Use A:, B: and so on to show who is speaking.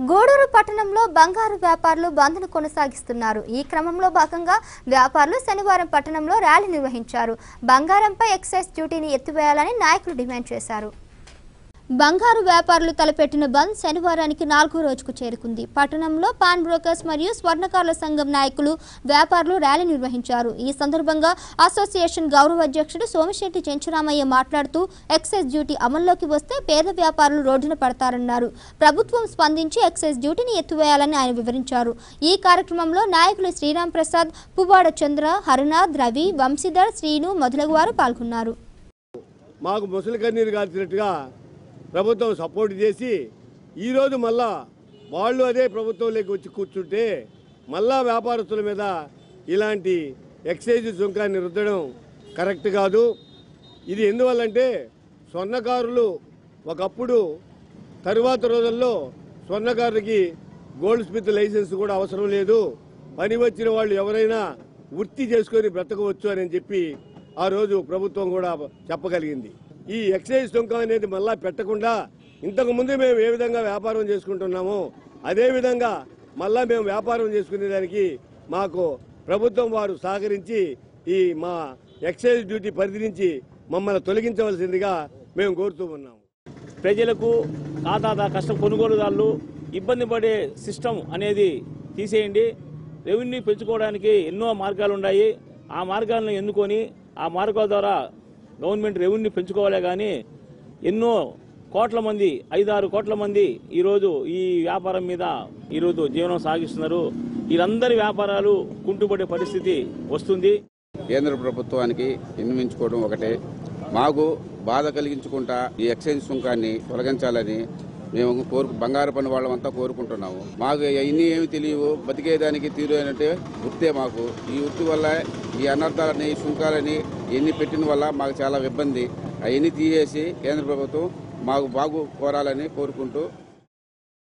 A: గూడూరు పట్టణంలో బంగారు వ్యాపారులు బంద్ను కొనసాగిస్తున్నారు ఈ క్రమంలో భాగంగా వ్యాపారులు శనివారం పట్టణంలో ర్యాలీ నిర్వహించారు బంగారంపై ఎక్సైజ్ డ్యూటీని ఎత్తివేయాలని నాయకులు డిమాండ్ చేశారు బంగారు వ్యాపారులు తలపెట్టిన బంద్ శనివారానికి నాలుగో రోజుకు చేరుకుంది పట్టణంలో పాన్ బ్రోకర్స్ మరియు స్వర్ణకారుల సంఘం నాయకులు వ్యాపారులు ర్యాలీ నిర్వహించారు ఈ సందర్భంగా అసోసియేషన్ గౌరవ అధ్యక్షుడు సోమిశెట్టి చెంచురామయ్య మాట్లాడుతూ ఎక్సైజ్ డ్యూటీ అమల్లోకి వస్తే పేద వ్యాపారులు రోడ్డున పడతారన్నారు ప్రభుత్వం స్పందించి ఎక్సైజ్ డ్యూటీని ఎత్తివేయాలని ఆయన వివరించారు ఈ కార్యక్రమంలో నాయకులు శ్రీరామ్ ప్రసాద్ పువ్వాడ చంద్ర హరినాథ్ రవి వంశీధర్ శ్రీను మొదలగు వారు పాల్గొన్నారు
B: మాకు ముసలి కన్నీరు కాల్చినట్టుగా ప్రభుత్వం సపోర్ట్ చేసి ఈరోజు మళ్ళా వాళ్ళు అదే ప్రభుత్వంలోకి వచ్చి కూర్చుంటే మళ్ళా వ్యాపారస్తుల మీద ఇలాంటి ఎక్సైజ్ సుంకాన్ని రుద్దడం కరెక్ట్ కాదు ఇది ఎందువల్లంటే స్వర్ణకారులు ఒకప్పుడు తరువాత రోజుల్లో స్వర్ణకారులకి గోల్డ్ స్మిత్ లైసెన్స్ కూడా అవసరం లేదు పని వచ్చిన వాళ్ళు ఎవరైనా వృత్తి చేసుకొని బ్రతకవచ్చు అని చెప్పి ఆ రోజు ప్రభుత్వం కూడా చెప్పగలిగింది ఈ ఎక్సైజ్ సుంకం అనేది మళ్ళా పెట్టకుండా ఇంతకు ముందు మేము ఏ విధంగా వ్యాపారం చేసుకుంటున్నామో అదే విధంగా మళ్ళా మేము వ్యాపారం చేసుకునేదానికి మాకు ప్రభుత్వం వారు సహకరించి ఈ మా ఎక్సైజ్ డ్యూటీ పరిధి నుంచి మమ్మల్ని తొలగించవలసిందిగా మేము కోరుతూ ఉన్నాము
C: ప్రజలకు ఖాతాదా కష్ట కొనుగోలుదారులు ఇబ్బంది పడే సిస్టమ్ అనేది తీసేయండి రెవెన్యూ పెంచుకోవడానికి ఎన్నో మార్గాలు ఉన్నాయి ఆ మార్గాలను ఎన్నుకొని ఆ మార్గాల ద్వారా గవర్నమెంట్ రెవెన్యూ పెంచుకోవాలే కానీ ఎన్నో కోట్ల మంది ఐదారు కోట్ల మంది ఈరోజు ఈ వ్యాపారం మీద ఈరోజు జీవనం సాగిస్తున్నారు వీరందరి వ్యాపారాలు కుంటుపడే పరిస్థితి వస్తుంది
D: కేంద్ర ప్రభుత్వానికి విన్నవించుకోవడం ఒకటే మాకు బాధ కలిగించుకుంటా ఈ ఎక్సైజ్ సుంకాన్ని తొలగించాలని మేము కోరు బంగారు పని వాళ్ళమంతా కోరుకుంటున్నాము మాకు ఇన్ని ఏమి తెలియవు బతికేదానికి తీరు అయినట్టే వృత్తే మాకు ఈ వృత్తి వల్ల ఈ అనర్థాలని ఈ సుంకాలని ఎన్ని పెట్టిన వల్ల మాకు చాలా ఇబ్బంది అవన్నీ తీసేసి కేంద్ర ప్రభుత్వం మాకు బాగు కోరాలని కోరుకుంటూ